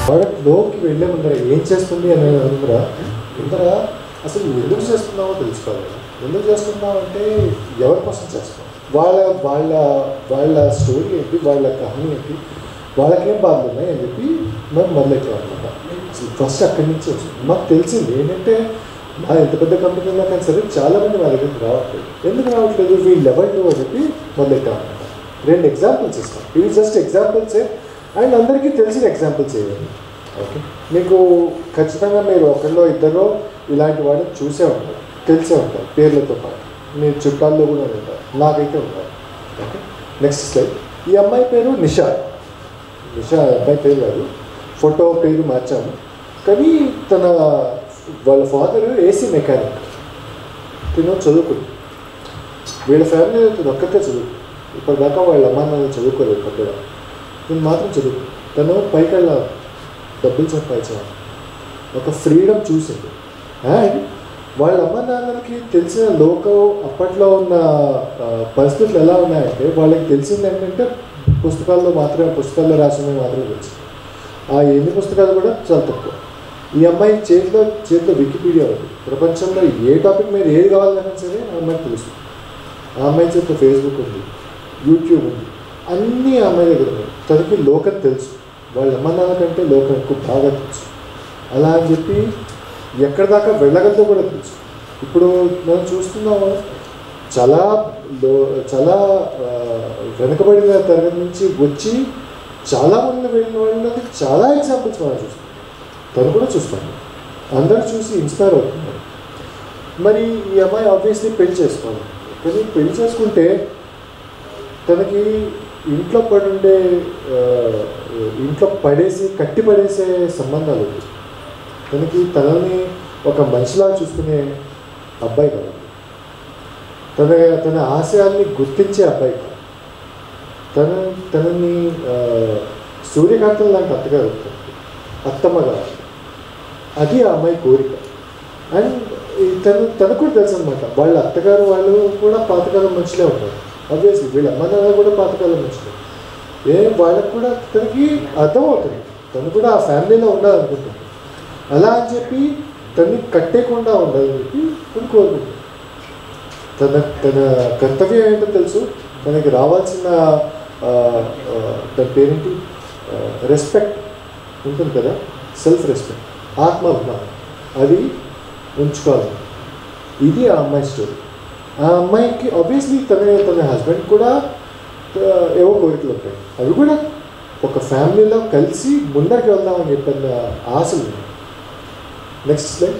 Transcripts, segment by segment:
ప్రోడక్ట్లోకి వెళ్ళే ముందర ఏం చేస్తుంది అనే ముందర ముందర అసలు ఎందుకు చేస్తున్నావో తెలుసుకోవాలి ఎందుకు చేస్తున్నావు అంటే ఎవరి కోసం చేస్తాం వాళ్ళ వాళ్ళ వాళ్ళ స్టోరీ ఏంటి వాళ్ళ కహానీ ఏంటి వాళ్ళకేం బాధలు ఉన్నాయి అని చెప్పి మనం మొదలెట్టాం అనమాట అసలు ఫస్ట్ అక్కడి నుంచి వస్తుంది మాకు తెలిసింది ఏంటంటే మా ఎంత పెద్ద కంపెనీలో కానీ సరే చాలామంది మా దగ్గరికి రావట్లేదు ఎందుకు రావట్లేదు వీళ్ళు ఎవరు అని చెప్పి మొదలెట్టాం అనమాట రెండు ఎగ్జాంపుల్స్ ఇస్తాం ఇవి జస్ట్ ఎగ్జాంపుల్సే అండ్ అందరికీ తెలిసిన ఎగ్జాంపుల్స్ ఇవ్వండి ఓకే మీకు ఖచ్చితంగా మీరు ఒకరిలో ఇద్దరు ఇలాంటి వాళ్ళని చూసే ఉంటారు తెలిసే ఉంటారు పేర్లతో పాటు మీ చుట్టాల్లో కూడా ఉంటారు నాకైతే ఉంటారు ఓకే నెక్స్ట్ స్లైడ్ ఈ అమ్మాయి పేరు నిషా నిషా అబ్బాయి పేరు కాదు ఫోటో పేరు మార్చాము కానీ తన వాళ్ళ ఫాదర్ ఏసీ మెకానిక్ తిను చదువుకుంది వీళ్ళ ఫ్యామిలీ తను ఒక్కతే చదువు ఇప్పటిదాకా వాళ్ళ అమ్మ నాన్న చదువుకోలేదు కొత్తగా నేను మాత్రం చదువు తను పైకి వెళ్ళాలి డబ్బులు సంపాదించాలి ఒక ఫ్రీడమ్ చూసింది అండ్ వాళ్ళ అమ్మ నాన్నలకి తెలిసిన లోకం అప్పట్లో ఉన్న ఆ, పరిస్థితులు ఎలా ఉన్నాయంటే వాళ్ళకి తెలిసింది ఏంటంటే పుస్తకాల్లో మాత్రమే పుస్తకాల్లో రాసినవి మాత్రమే తెలుసు ఆ ఎన్ని పుస్తకాలు కూడా చాలా తక్కువ ఈ అమ్మాయి చేతిలో చేతిలో వికీపీడియా ఉంది ప్రపంచంలో ఏ టాపిక్ మీద ఏది కావాలన్నా సరే ఆ అమ్మాయికి తెలుసు ఆ అమ్మాయి చేతిలో ఫేస్బుక్ ఉంది యూట్యూబ్ ఉంది అన్నీ ఆ అమ్మాయి దగ్గర ఉన్నాయి తనకి లోకం తెలుసు వాళ్ళ అమ్మ నాన్న కంటే లోకంకు బాగా తెలుసు అలా అని చెప్పి ఎక్కడి దాకా వెళ్ళగలదో కూడా తెలుసు ఇప్పుడు మనం చూస్తున్నాము చాలా లో చాలా ఆ, వెనుకబడిన తరగతి నుంచి వచ్చి చాలా మంది వెళ్ళిన వాళ్ళకి చాలా ఎగ్జాంపుల్స్ మనం చూస్తాం తను కూడా చూస్తాను అందరూ చూసి ఇన్స్పైర్ అవుతున్నారు మరి ఈ అమ్మాయి ఆబ్వియస్లీ పెళ్లి చేసుకోవాలి కానీ పెళ్లి చేసుకుంటే తనకి ఇంట్లో పడుండే ఆ, ఇంట్లో పడేసి కట్టి పడేసే సంబంధాలు ఉంది తనకి తనని ఒక మనిషిలా చూసుకునే అబ్బాయి కావాలి తన తన ఆశయాల్ని గుర్తించే అబ్బాయి కాదు తన తనని ఆ, సూర్యకాంతం లాంటి అత్తగారు అవుతుంది అత్తమ్మ కావాలి అది ఆ అమ్మాయి కోరిక అండ్ ఈ తను తనకు కూడా తెలుసు అనమాట వాళ్ళ అత్తగారు వాళ్ళు కూడా పాతకాలం మనుషులే ఉంటారు ఆబ్వియస్లీ వీళ్ళ అమ్మ నాన్న కూడా పాతకాలం మనుషులే ఏ వాళ్ళకు కూడా తనకి అర్థం అవుతుంది తను కూడా ఆ ఫ్యామిలీలో ఉండాలనుకుంటుంది అలా అని చెప్పి తన్ని కట్టేయకుండా ఉండాలని చెప్పి తను కోరుకుంటుంది తన తన కర్తవ్యం ఏంటో తెలుసు తనకి రావాల్సిన ఆ, ఆ, దాని పేరేంటి రెస్పెక్ట్ ఉంటుంది కదా సెల్ఫ్ రెస్పెక్ట్ ఆత్మాభిమానం అది ఉంచుకోవాలి ఇది ఆ అమ్మాయి స్టోరీ ఆ అమ్మాయికి ఆబ్వియస్లీ తన తన హస్బెండ్ కూడా ఆ, ఏవో కోరికలు ఉంటాయి అవి కూడా ఒక ఫ్యామిలీలో కలిసి ముందరికి వెళ్దామని చెప్పిన ఆశలు ఉన్నాయి నెక్స్ట్ స్లైడ్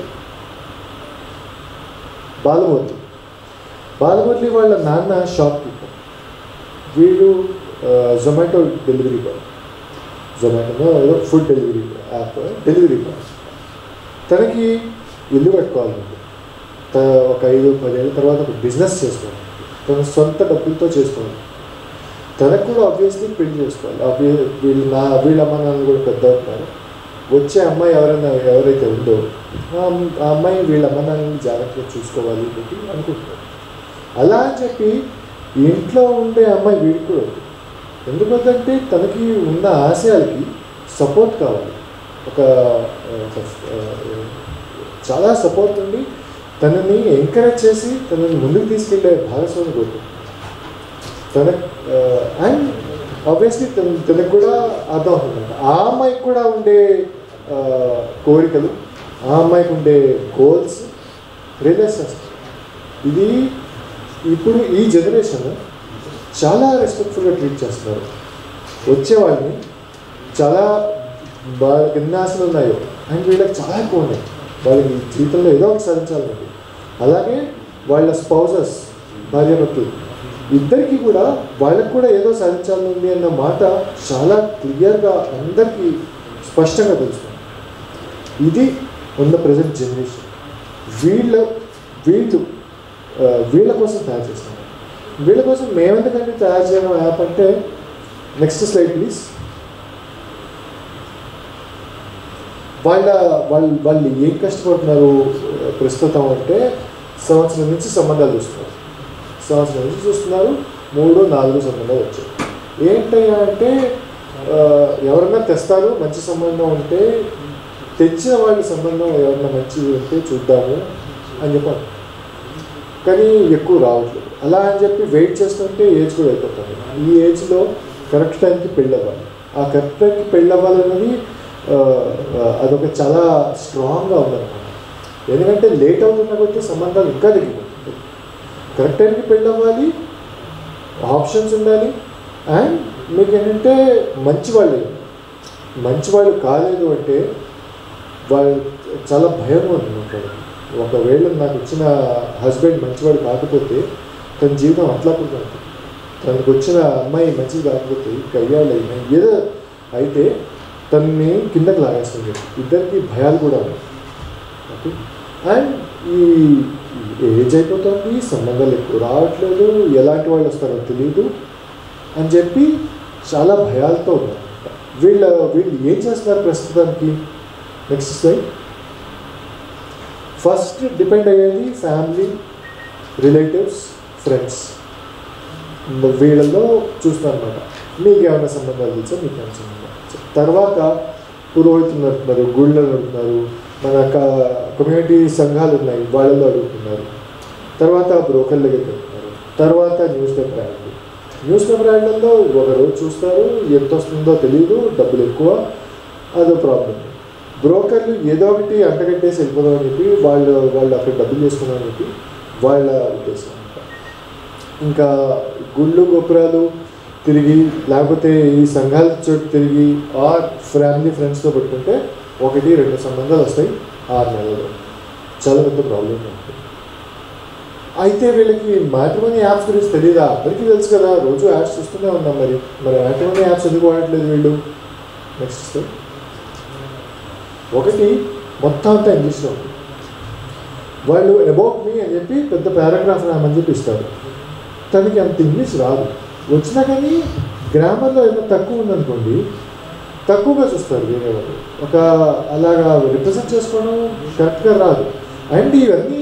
బాలమూర్తి బాలమురళి వాళ్ళ నాన్న షాప్ కీపర్ వీడు జొమాటో డెలివరీ బాయ్ జొమాటోలో ఏదో food delivery app delivery boy తనకి ఇల్లు కట్టుకోవాలండి త ఒక ఐదు పదేళ్ళ తర్వాత ఒక బిజినెస్ చేసుకోవాలి తన సొంత డబ్బులతో చేసుకోవాలి తనకు కూడా ఆబ్వియస్లీ పెళ్లి చేసుకోవాలి ఆబ్వియ వీళ్ళు నా వీళ్ళ అమ్మ నాన్న కూడా పెద్ద అవుతారు వచ్చే అమ్మాయి ఎవరైనా ఎవరైతే ఉందో ఆ అమ్- ఆ అమ్మాయి వీళ్ళ అమ్మ నాన్నని జాగ్రత్తగా చూసుకోవాలి అని చెప్పి అనుకుంటున్నారు అలా అని చెప్పి ఇంట్లో ఉండే అమ్మాయి వీడికి కూడా వద్దు. ఎందుకంటే తనకి ఉన్న ఆశయాలకి సపోర్ట్ కావాలి ఒక ఒక, ఆ, చాలా సపోర్ట్ ఉండి తనని ఎంకరేజ్ చేసి తనని ముందుకు తీసుకెళ్ళే భాగస్వామి కోరుకుంటుంది తన అండ్ ఆబ్వియస్లీ తన తనకు కూడా అర్థం అవుతుందంట ఆ అమ్మాయికి కూడా ఉండే ఆ, కోరికలు ఆ అమ్మాయికి ఉండే గోల్స్ రియలైజ్ చేస్తారు ఇది ఇప్పుడు ఈ జనరేషన్ చాలా రెస్పెక్ట్ఫుల్గా ట్రీట్ చేస్తున్నారు వచ్చే వాళ్ళని చాలా వాళ్ళకి ఎన్ని ఆశలు ఉన్నాయో అండ్ వీళ్ళకి చాలా ఎక్కువ ఉన్నాయి వాళ్ళకి జీవితంలో ఏదో ఒకటి సాధించాలండి అలాగే వాళ్ళ స్పౌజెస్ భార్యాభర్తలు ఇద్దరికి కూడా వాళ్ళకి కూడా ఏదో సాధించాలని అన్న మాట చాలా క్లియర్గా అందరికీ స్పష్టంగా తెలుస్తుంది ఇది ఉన్న ప్రజెంట్ జనరేషన్ వీళ్ళు వీళ్ళు ఆ, వీళ్ళ కోసం తయారు చేస్తున్నాం వీళ్ళ కోసం మేమెందుకంటే తయారు చేయడం యాప్ అంటే నెక్స్ట్ స్లైడ్ ప్లీజ్ వాళ్ళ వాళ్ళు వాళ్ళు ఏం కష్టపడుతున్నారు ఆ, ప్రస్తుతం అంటే సంవత్సరం నుంచి సంబంధాలు చూస్తున్నారు సంవత్సరం నుంచి చూస్తున్నారు మూడు నాలుగు సంబంధాలు వచ్చాయి ఏంటయ్యా అంటే ఆ, ఎవరన్నా తెస్తారు మంచి సంబంధం ఉంటే తెచ్చిన వాళ్ళ సంబంధం ఎవరన్నా మంచిది ఉంటే చూద్దాము అని చెప్పాను కానీ ఎక్కువ రావట్లేదు అలా అని చెప్పి వెయిట్ చేస్తుంటే ఏజ్ కూడా అయిపోతుంది ఈ ఏజ్లో కరెక్ట్ టైంకి పెళ్ళి అవ్వాలి ఆ కరెక్ట్ టైంకి పెళ్ళి అవ్వాలన్నది ఆ, ఆ, అదొక చాలా స్ట్రాంగ్గా ఉందన్నమాట ఎందుకంటే లేట్ అవుతున్న కొద్దీ సంబంధాలు ఇంకా తగ్గిపోతుంది కరెక్ట్ టైంకి పెళ్ళి అవ్వాలి ఆప్షన్స్ ఉండాలి అండ్ మీకు ఏంటంటే మంచి వాళ్ళు మంచి వాళ్ళు కాలేదు అంటే వాళ్ళు చాలా భయం ఉంది ఉంటాడు ఒకవేళ నాకు వచ్చిన హస్బెండ్ మంచివాడు కాకపోతే తన జీవితం అట్లా కూడా ఉంటుంది తనకు వచ్చిన అమ్మాయి మంచిది కాకపోతే కయ్యాలు అయినా ఏదో అయితే తనని కిందకి లాగేస్తుంది ఇద్దరికి భయాలు కూడా ఉన్నాయి ఓకే అండ్ ఈ ఏజ్ అయిపోతుంది సంబంధాలు ఎక్కువ రావట్లేదు ఎలాంటి వాళ్ళు వస్తారో తెలియదు అని చెప్పి చాలా భయాలతో ఉన్నారు వీళ్ళ వీళ్ళు ఏం చేస్తున్నారు ప్రస్తుతానికి నెక్స్ట్ స్లైడ్ ఫస్ట్ డిపెండ్ అయ్యేది ఫ్యామిలీ రిలేటివ్స్ ఫ్రెండ్స్ వీళ్ళల్లో చూస్తాను అనమాట మీకు ఏమైనా సంబంధాలు తెలుసా మీకు ఏమైనా సంబంధాలు తెలుసా? తర్వాత పురోహితులు నడుపుతున్నారు గుళ్ళు నడుపుతున్నారు మన కమ్యూనిటీ సంఘాలు ఉన్నాయి వాళ్ళలో అడుగుతున్నారు తర్వాత బ్రోకర్ల దగ్గర పెడుతున్నారు తర్వాత newspaper ad newspaper యాడ్లలో ఒక రోజు చూస్తారు ఎంత వస్తుందో తెలియదు డబ్బులు ఎక్కువ అదో ప్రాబ్లం బ్రోకర్లు ఏదో ఒకటి అంటగట్టేసి వెళ్ళిపోదామని చెప్పి వాళ్ళు వాళ్ళు అక్కడ డబ్బులు చేసుకుందామని చెప్పి వాళ్ళ ఉద్దేశం అనమాట ఇంకా గుళ్ళు గోపురాలు తిరిగి లేకపోతే ఈ సంఘాల చోటు తిరిగి ఆర్ ఫ్యామిలీ ఫ్రెండ్స్తో పెట్టుకుంటే ఒకటి రెండు సంబంధాలు వస్తాయి ఆరు నెలలు చాలా పెద్ద ప్రాబ్లం ఉంటుంది అయితే వీళ్ళకి మ్యాట్రిమోనీ యాప్స్ గురించి తెలియదా అందరికీ తెలుసు కదా రోజు యాడ్స్ చూస్తూనే ఉన్నాం మరి మరి మ్యాట్రిమోనీ యాప్స్ ఎందుకు వాడట్లేదు వీళ్ళు నెక్స్ట్ ఒకటి మొత్తం అంతా ఇంగ్లీష్లో ఉంది వాళ్ళు అబౌట్ మీ అని చెప్పి పెద్ద పారాగ్రాఫ్ రామని చెప్పి ఇస్తారు తనకి అంత ఇంగ్లీష్ రాదు వచ్చినా కానీ గ్రామర్లో ఏమైనా తక్కువ ఉందనుకోండి తక్కువగా చూస్తారు వేరే వాళ్ళు ఒక అలాగా రిప్రజెంట్ చేసుకోవడం కరెక్ట్గా రాదు అండ్ ఇవన్నీ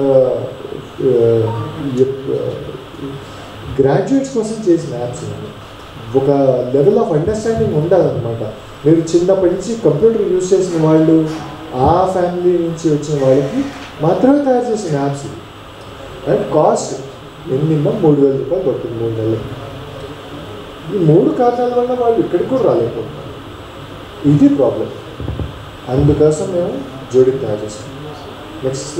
గ్రాడ్యుయేట్స్ కోసం చేసిన యాప్స్ ఇవన్నీ ఒక లెవెల్ ఆఫ్ అండర్స్టాండింగ్ ఉండాలన్నమాట మీరు చిన్నప్పటి నుంచి కంప్యూటర్ యూజ్ చేసిన వాళ్ళు ఆ ఫ్యామిలీ నుంచి వచ్చిన వాళ్ళకి మాత్రమే తయారు చేసిన యాప్స్ ఇవి అండ్ కాస్ట్ మినిమం మూడు వేల రూపాయలు పడుతుంది మూడు నెలలు ఈ మూడు కారణాల వల్ల వాళ్ళు ఇక్కడికి కూడా రాలేకపోతున్నారు ఇది ప్రాబ్లం అందుకోసం మేము జోడికి తయారు చేస్తాం నెక్స్ట్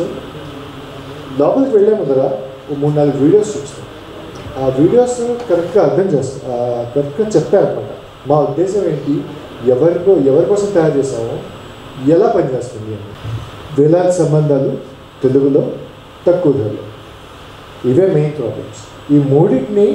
లోపలికి వెళ్ళే ముందర ఓ మూడు నాలుగు వీడియోస్ చూస్తాం ఆ వీడియోస్ కరెక్ట్గా అర్థం చేస్తాం కరెక్ట్గా చెప్పారనమాట మా ఉద్దేశం ఏంటి ఎవరికో ఎవరి కోసం తయారు చేసామో ఎలా పనిచేస్తుంది అని వేలాది సంబంధాలు తెలుగులో తక్కువ ధరలో ఇవే మెయిన్ ప్రాబ్లమ్స్ ఈ మూడింటిని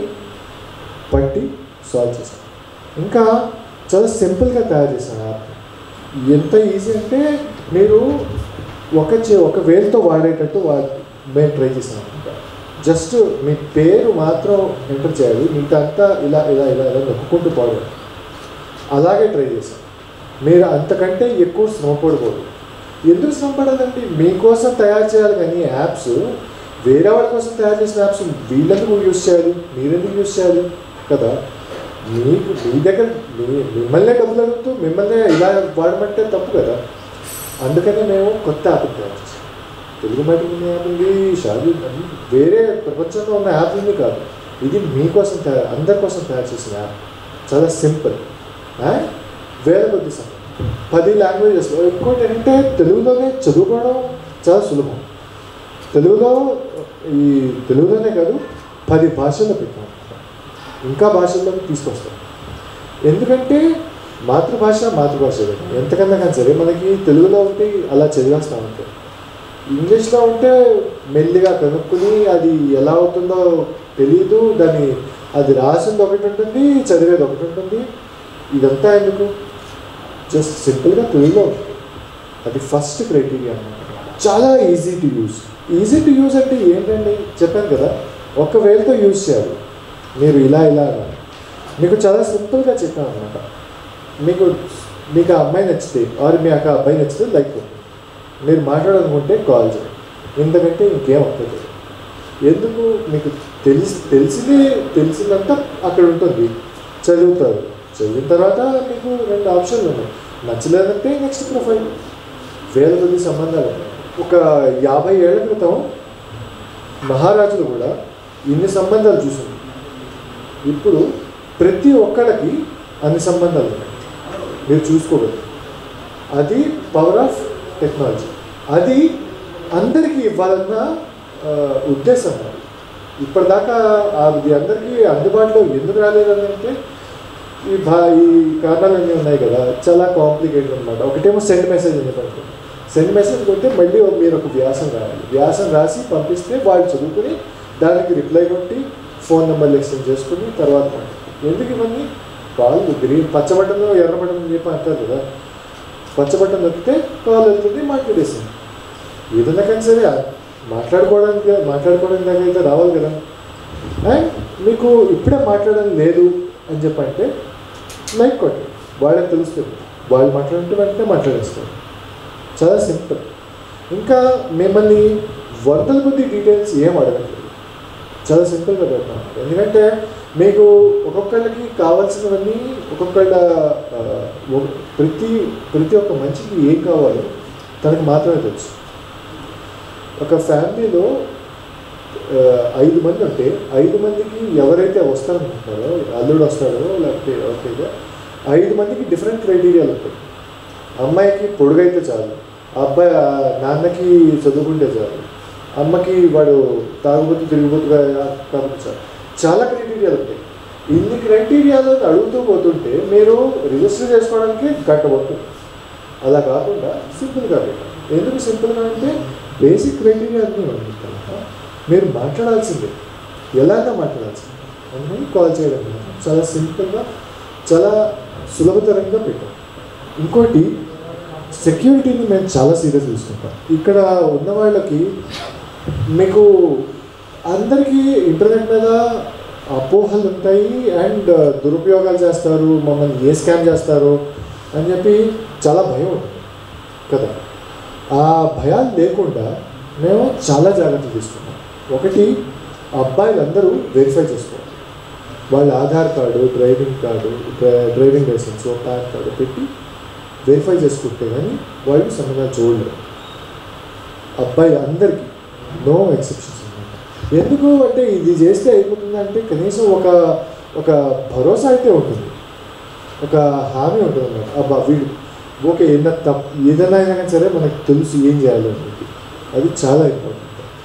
పట్టి సాల్వ్ చేశాం ఇంకా చాలా సింపుల్గా తయారు చేశాను యాప్ ఎంత ఈజీ అంటే మీరు ఒక చే ఒక వేలుతో వాడేటట్టు వా మేము ట్రై చేసాం అనమాట జస్ట్ మీ పేరు మాత్రం ఎంటర్ చేయాలి మిగతా అంతా ఇలా ఇలా ఇలా ఇలా నొక్కుంటూ పాడాలి అలాగే ట్రై చేశాం మీరు అంతకంటే ఎక్కువ శ్రమ పడకూడదు ఎందుకు శ్రమ పడాలండి మీకోసం తయారు చేయాలి కానీ యాప్స్ వేరే వాళ్ళ కోసం తయారు చేసిన యాప్స్ వీళ్ళెందుకు యూజ్ చేయాలి మీరెందుకు యూజ్ చేయాలి కదా మీకు మీ దగ్గర మీ మిమ్మల్నే డబ్బులు అడుగుతూ మిమ్మల్నే ఇలా వాడమంటే తప్పు కదా అందుకనే మేము కొత్త యాప్ తయారు చేసాం తెలుగు మాట ఉన్న యాప్ ఉంది షాదీ అన్ని వేరే ప్రపంచంలో ఉన్న యాప్ ఉంది కాదు ఇది మీకోసం తయారు అందరి కోసం తయారు చేసిన యాప్ చాలా సింపుల్ అండ్ వేల కొద్ది సమయం పది లాంగ్వేజెస్ ఇంకోటి ఏంటంటే తెలుగులోనే చదువుకోవడం చాలా సులభం తెలుగులో ఈ తెలుగులోనే కాదు పది భాషల్లో పెట్టాం ఇంకా భాషల్లోకి తీసుకొస్తాం ఎందుకంటే మాతృభాష మాతృభాష ఎంతకన్నా కానీ సరే మనకి తెలుగులో ఉంటే అలా చదివేస్తాం అంతే ఇంగ్లీష్లో ఉంటే మెల్లిగా కనుక్కుని అది ఎలా అవుతుందో తెలియదు దాన్ని అది రాసింది ఒకటి ఉంటుంది చదివేది ఒకటి ఉంటుంది ఇదంతా ఎందుకు జస్ట్ సింపుల్గా తెలుగులో ఉంటుంది అది ఫస్ట్ క్రైటీరియా అన్నమాట చాలా easy to use easy to use అంటే ఏంటండి చెప్పాను కదా ఒక వేలతో యూజ్ చేయాలి మీరు ఇలా ఇలా అనాలి. మీకు చాలా సింపుల్గా చెప్పాను అనమాట మీకు మీకు ఆ అమ్మాయి నచ్చితే ఆర్ మీ అక్క అబ్బాయి నచ్చితే లైక్ కొట్టండి. మీరు మాట్లాడాలనుకుంటే కాల్ చేయండి ఎందుకంటే ఇంకేం అవుతుంది ఎందుకు మీకు తెలిసి తెలిసింది తెలిసిందంతా అక్కడ ఉంటుంది చదువుతారు చదివిన తర్వాత మీకు రెండు ఆప్షన్లు ఉన్నాయి నచ్చలేదంటే నెక్స్ట్ ప్రొఫైల్ వేల కొద్ది సంబంధాలు ఉన్నాయి ఒక యాభై ఏళ్ల క్రితం మహారాజులు కూడా ఇన్ని సంబంధాలు చూసింది ఇప్పుడు ప్రతి ఒక్కళ్ళకి అన్ని సంబంధాలు ఉన్నాయి మీరు చూసుకోగలరు అది పవర్ ఆఫ్ టెక్నాలజీ అది అందరికీ ఇవ్వాలన్న ఆ, ఉద్దేశం అది ఇప్పటిదాకా అది అందరికీ అందుబాటులో ఎందుకు రాలేదని అంటే ఈ భా ఈ కారణాలన్నీ ఉన్నాయి కదా చాలా కాంప్లికేటెడ్ అనమాట ఒకటేమో సెండ్ మెసేజ్ ఎందుకంటే సెండ్ మెసేజ్ కొడితే మళ్ళీ ఒక- మీరు ఒక వ్యాసం రాయాలి వ్యాసం రాసి పంపిస్తే వాళ్ళు చదువుకుని దానికి రిప్లై కొట్టి ఫోన్ నెంబర్లు ఎక్స్చేంజ్ చేసుకుని తర్వాత మాట్లాడతారు. ఎందుకు ఇవన్నీ వాళ్ళు గ్రీన్ పచ్చ బటన్ ఎర్ర బటన్ అని చెప్పి అంటారు కదా పచ్చ బటన్ నొక్కితే కాల్ వెళ్తుంది మాట్లాడేసింది ఏదన్నా కానీ సరే మాట్లాడుకోవడానికి మాట్లాడుకోవడానికి దాకా అయితే రావాలి కదా అండ్ మీకు ఇప్పుడే మాట్లాడడం లేదు అని చెప్పంటే లైక్ కొట్టి వాళ్ళకి తెలుస్తుంది వాళ్ళు మాట్లాడుతుంటే వెంటనే మాట్లాడేస్తారు చాలా సింపుల్ ఇంకా మిమ్మల్ని వందల కొద్ది డీటెయిల్స్ ఏం అడగట్లేదు చాలా సింపుల్గా పెడతాం ఎందుకంటే మీకు ఒక్కొక్కళ్ళకి కావాల్సినవన్నీ ఒక్కొక్కళ్ళ ఆ, ఒ- ప్రతి ప్రతి ఒక్క మనిషికి ఏం కావాలో తనకు మాత్రమే తెలుసు ఒక ఫ్యామిలీలో ఆ, ఐదు మంది ఉంటే ఐదు మందికి ఎవరైతే వస్తారనుకుంటారో అల్లుడు వస్తాడో లేకపోతే ఎవరికైతే ఐదు మందికి డిఫరెంట్ క్రైటీరియాలు ఉంటాయి అమ్మాయికి పొడుగైతే చాలు అబ్బాయి ఆ నాన్నకి చదువుకుంటే చాలు అమ్మకి వాడు తాగుబోతు తిరిగిపోతుగా కాబట్టి చాలు చాలా క్రైటీరియాలు ఉంటాయి ఇన్ని క్రైటీరియాలు అడుగుతూ పోతుంటే మీరు రిజిస్టర్ చేసుకోవడానికి గంట పడుతుంది అలా కాకుండా సింపుల్గా పెట్టాలి ఎందుకు సింపుల్గా అంటే బేసిక్ క్రైటీరియా అన్నీ ఉన్నాయి కదా మీరు మాట్లాడాల్సిందే ఎలాగా మాట్లాడాల్సిందే అందుకని కాల్ చేయడం లేదు. చాలా సింపుల్గా చాలా సులభతరంగా పెట్టాం ఇంకోటి సెక్యూరిటీని మేము చాలా సీరియస్ తీసుకుంటాం ఇక్కడ ఉన్న వాళ్ళకి మీకు అందరికీ ఇంటర్నెట్ మీద అపోహలు ఉంటాయి అండ్ దురుపయోగాలు చేస్తారు మమ్మల్ని ఏ స్కామ్ చేస్తారు అని చెప్పి చాలా భయం ఉంటుంది కదా ఆ భయాలు లేకుండా మేము చాలా జాగ్రత్తలు తీసుకున్నాం ఒకటి అబ్బాయిలందరూ వెరిఫై చేసుకోవాలి వాళ్ళ ఆధార్ కార్డు డ్రైవింగ్ కార్డు డ్రై- డ్రైవింగ్ లైసెన్స్ పాన్ కార్డు పెట్టి వెరిఫై చేసుకుంటే కానీ వాళ్ళు సంబంధాలు చూడలేరు అబ్బాయి అందరికీ నో ఎక్సెప్షన్స్ అన్నమాట ఎందుకు అంటే ఇది చేస్తే అయిపోతుంది అంటే కనీసం ఒక ఒక భరోసా అయితే ఉంటుంది ఒక హామీ ఉంటుంది అన్నమాట అబ్బా వీడు ఓకే ఏదైనా తప్పు ఏదైనా అయినా కానీ సరే మనకు తెలుసు ఏం చేయాలి అనేది అది చాలా ఇంపార్టెంట్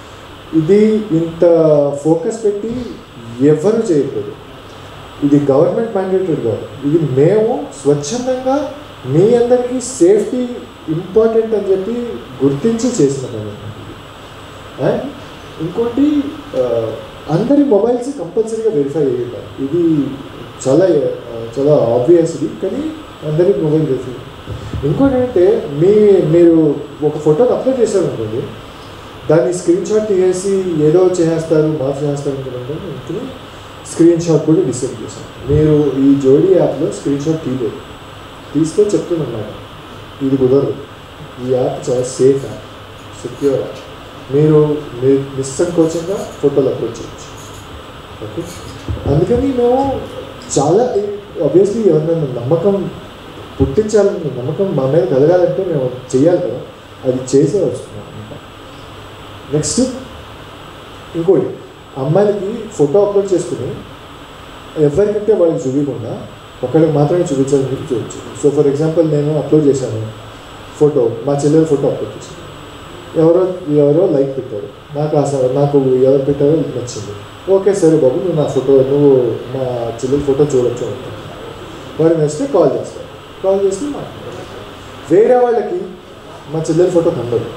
ఇది ఇంత ఫోకస్ పెట్టి ఎవరు చేయకూడదు ఇది గవర్నమెంట్ మ్యాండేటెడ్ కాదు ఇది మేము స్వచ్ఛందంగా మీ అందరికీ సేఫ్టీ ఇంపార్టెంట్ అని చెప్పి గుర్తించి చేసిన పని అన్నమాట ఇది. అండ్ ఇంకోటి ఆ, అందరి మొబైల్స్ కంపల్సరీగా వెరిఫై చేయాలి ఇది చాలా ఆ, చాలా ఆబ్వియస్ ఇది కానీ అందరి మొబైల్ వెరిఫై ఇంకోటి ఏంటంటే మీ మీరు ఒక ఫోటోని అప్లోడ్ చేశారనుకోండి దాన్ని స్క్రీన్ షాట్ తీసేసి ఏదో చేసేస్తారు మార్పు చేస్తారు అనుకుంటే అందుకని స్క్రీన్ షాట్ కూడా డిసైడ్ చేశాను మీరు ఈ జోడీ యాప్లో స్క్రీన్ షాట్ తీయలేదు తీస్తే చెప్తున్నాను ఇది కుదరదు ఈ యాప్ చాలా సేఫ్ యాప్ సెక్యూర్ యాప్ మీరు మీరు నిస్సంకోచంగా ఫోటోలు అప్లోడ్ చేయొచ్చు ఓకే అందుకని మేము చాలా ఆబ్వియస్లీ ఎవరినైనా నమ్మకం పుట్టించాలని నమ్మకం మా మీద కలగాలంటే మేము చేయాలి కదా అది చేసే వస్తున్నాం అనమాట నెక్స్ట్ ఇంకోటి అమ్మాయిలకి ఫోటో అప్లోడ్ చేసుకుని ఎవరికంటే వాళ్ళకి చూపించకుండా ఒకరికి మాత్రమే చూపించాలని చెప్పి చూడొచ్చు సో ఫర్ ఎగ్జాంపుల్ నేను అప్లోడ్ చేశాను ఫోటో మా చెల్లెల ఫోటో అప్లోడ్ చేశాను ఎవరో ఎవరో లైక్ పెట్టారు నాకు అసలు నాకు ఎవరు పెట్టారో నచ్చింది ఓకే సరే బాబు నువ్వు నా ఫోటో నువ్వు మా చెల్లెల ఫోటో చూడొచ్చు అంటాను వారు నచ్చితే కాల్ చేస్తారు కాల్ చేసి మాట్లాడతారు వేరే వాళ్ళకి మా చెల్లెల ఫోటో కనబడదు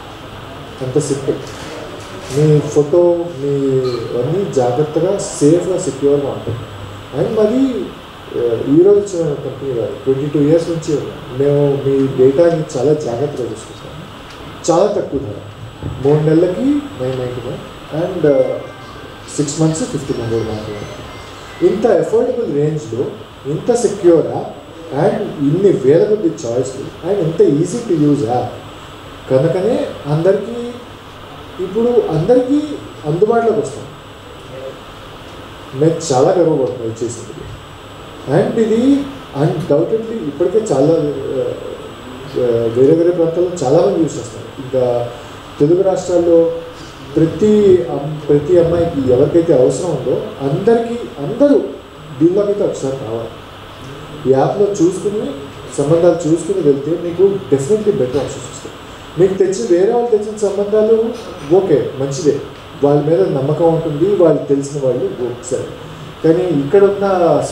అంత సింపుల్ మీ ఫోటో మీ అన్నీ జాగ్రత్తగా సేఫ్గా సెక్యూర్గా ఉంటాయి అండ్ మరి ఆ, ఈరోజు వచ్చిన కంపెనీ కాదు ట్వంటీ టూ ఇయర్స్ నుంచి ఉన్నాం. మేము మీ డేటాని చాలా జాగ్రత్తగా చూసుకుంటాం చాలా తక్కువ ధర మూడు నెలలకి nine ninety nine and six months fifteen hundred మాత్రమే ఇంత అఫోర్డబుల్ రేంజ్లో ఇంత సెక్యూర్ యాప్ అండ్ ఇన్ని వేల కొద్ది చాయిస్లు అండ్ ఇంత ఈజీ టు యూజ్ యాప్ కనుకనే అందరికీ ఇప్పుడు అందరికీ అందుబాటులోకి వస్తాం మేము చాలా గర్వపడుతున్నాం ఇది చేసింది అండ్ ఇది అన్డౌటెడ్లీ ఇప్పటికే చాలా ఆ, ఆ, వేరే వేరే ప్రాంతాల్లో చాలామంది యూజ్ చేస్తారు ఇంకా తెలుగు రాష్ట్రాల్లో ప్రతి అమ్- ప్రతి అమ్మాయికి ఎవరికైతే అవసరం ఉందో అందరికీ అందరూ దీనిలోకి అయితే ఒకసారి రావాలి ఈ యాప్లో చూసుకుని సంబంధాలు చూసుకుని వెళ్తే మీకు డెఫినెట్లీ బెటర్ ఆప్షన్స్ వస్తాయి మీకు తెచ్చి వేరే వాళ్ళు తెచ్చిన సంబంధాలు ఓకే మంచిదే వాళ్ళ మీద నమ్మకం ఉంటుంది వాళ్ళు తెలిసిన వాళ్ళు సరే కానీ ఇక్కడ ఉన్న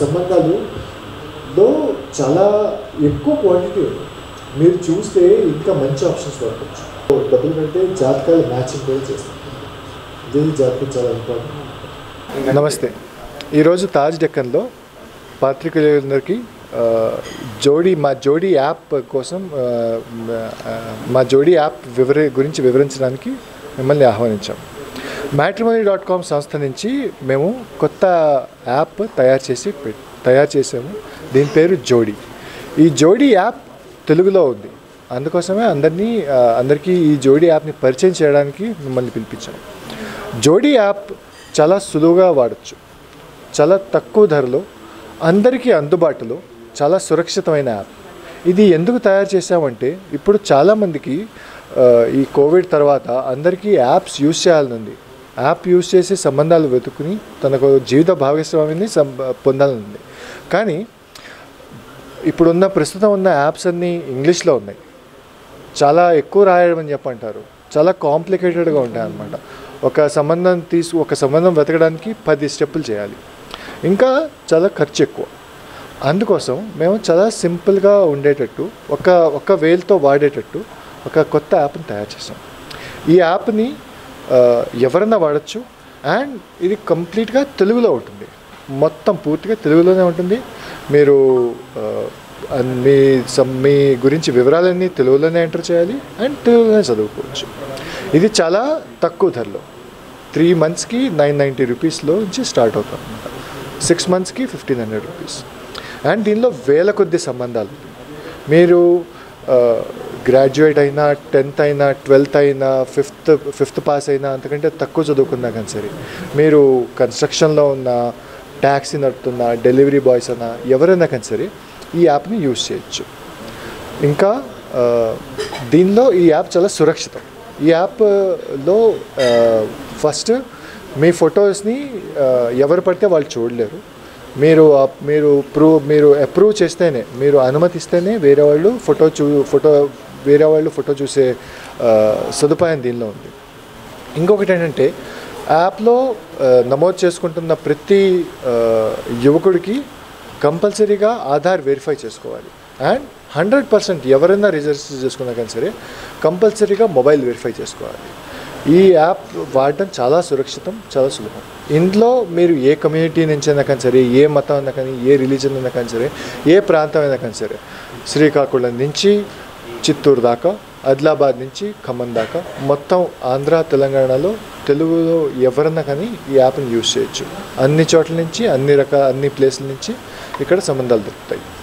సంబంధాలులో చాలా ఎక్కువ క్వాంటిటీ ఉంది మీరు చూస్తే ఇంకా మంచి ఆప్షన్స్ దొరకచ్చు డబ్బులు కంటే జాతకాలు మ్యాచింగ్ కూడా చేస్తాం ఇది జాతకం చాలా ఇంపార్టెంట్ నమస్తే ఈరోజు తాజ్ డెక్కన్లో పాత్రికేయులందరికీ ఆ, జోడీ మా జోడీ యాప్ కోసం ఆ, ఆ, మా జోడీ యాప్ వివర గురించి వివరించడానికి మిమ్మల్ని ఆహ్వానించాం మ్యాట్రిమోనీ డాట్ కామ్ సంస్థ నుంచి మేము కొత్త యాప్ తయారు చేసి పెట్- తయారు చేసాము దీని పేరు జోడీ ఈ జోడీ యాప్ తెలుగులో ఉంది అందుకోసమే అందరినీ ఆ, అందరికీ ఈ జోడీ యాప్ని పరిచయం చేయడానికి మిమ్మల్ని పిలిపించాం జోడీ యాప్ చాలా సులువుగా వాడచ్చు చాలా తక్కువ ధరలో అందరికీ అందుబాటులో చాలా సురక్షితమైన యాప్ ఇది ఎందుకు తయారు చేసామంటే ఇప్పుడు చాలామందికి ఆ, ఈ కోవిడ్ తర్వాత అందరికీ యాప్స్ యూస్ చేయాలని ఉంది యాప్ యూస్ చేసి సంబంధాలు వెతుకుని తనకు జీవిత భాగస్వామిని సం పొందాలని ఉంది కానీ ఇప్పుడున్న ప్రస్తుతం ఉన్న యాప్స్ అన్నీ ఇంగ్లీష్లో ఉన్నాయి చాలా ఎక్కువ రాయడం అని చెప్పంటారు చాలా కాంప్లికేటెడ్గా ఉంటాయి అన్నమాట ఒక సంబంధం తీసు ఒక సంబంధం వెతకడానికి పది స్టెప్పులు చేయాలి ఇంకా చాలా ఖర్చు ఎక్కువ అందుకోసం మేము చాలా సింపుల్గా ఉండేటట్టు ఒక ఒక వేల్తో వాడేటట్టు ఒక కొత్త యాప్ని తయారు చేసాం ఈ యాప్ని ఆ, ఎవరన్నా వాడచ్చు అండ్ ఇది కంప్లీట్గా తెలుగులో ఉంటుంది మొత్తం పూర్తిగా తెలుగులోనే ఉంటుంది మీరు ఆ, అన్- మీ సం- మీ గురించి వివరాలన్నీ తెలుగులోనే ఎంటర్ చేయాలి అండ్ తెలుగులోనే చదువుకోవచ్చు ఇది చాలా తక్కువ ధరలో త్రీ మంత్స్కి నైన్ నైంటీ రూపీస్లో నుంచి స్టార్ట్ అవుతుంది అనమాట సిక్స్ మంత్స్కి ఫిఫ్టీన్ హండ్రెడ్ రూపీస్ అండ్ దీనిలో వేల కొద్ది సంబంధాలు మీరు గ్రాడ్యుయేట్ అయినా టెన్త్ అయినా ట్వెల్త్ అయినా ఫిఫ్త్ ఫిఫ్త్ పాస్ అయినా అంతకంటే తక్కువ చదువుకున్నా కానీ సరే మీరు కన్స్ట్రక్షన్లో ఉన్న ట్యాక్సీ నడుపుతున్న డెలివరీ బాయ్స్ అన్నా ఎవరైనా కానీ సరే ఈ యాప్ని యూజ్ చేయొచ్చు ఇంకా ఆ, దీనిలో ఈ యాప్ చాలా సురక్షితం ఈ యాప్లో ఫస్ట్ మీ ఫొటోస్ని ఆ, ఎవరు పడితే వాళ్ళు చూడలేరు మీరు ఆ- మీరు ప్రూవ్ మీరు అప్రూవ్ చేస్తేనే మీరు అనుమతిస్తేనే వేరే వాళ్ళు ఫోటో చూ ఫోటో వేరే వాళ్ళు ఫోటో చూసే ఆ, సదుపాయం దీనిలో ఉంది ఇంకొకటి ఏంటంటే యాప్లో ఆ, నమోదు చేసుకుంటున్న ప్రతి ఆ, యువకుడికి కంపల్సరీగా ఆధార్ వెరిఫై చేసుకోవాలి అండ్ హండ్రెడ్ పర్సెంట్ ఎవరైనా రిజిస్టర్ చేసుకున్నా కానీ సరే కంపల్సరీగా మొబైల్ వెరిఫై చేసుకోవాలి ఈ యాప్ వాడడం చాలా సురక్షితం చాలా సులభం ఇందులో మీరు ఏ కమ్యూనిటీ నుంచి అయినా కానీ సరే ఏ మతం అయినా కానీ ఏ రిలీజన్ అయినా కానీ సరే ఏ ప్రాంతం అయినా కానీ సరే శ్రీకాకుళం నుంచి చిత్తూరు దాకా ఆదిలాబాద్ నుంచి ఖమ్మం దాకా మొత్తం ఆంధ్ర తెలంగాణలో తెలుగులో ఎవరన్నా కానీ ఈ యాప్ని యూజ్ చేయొచ్చు అన్ని చోట్ల నుంచి అన్ని రకాల అన్ని ప్లేసుల నుంచి ఇక్కడ సంబంధాలు దొరుకుతాయి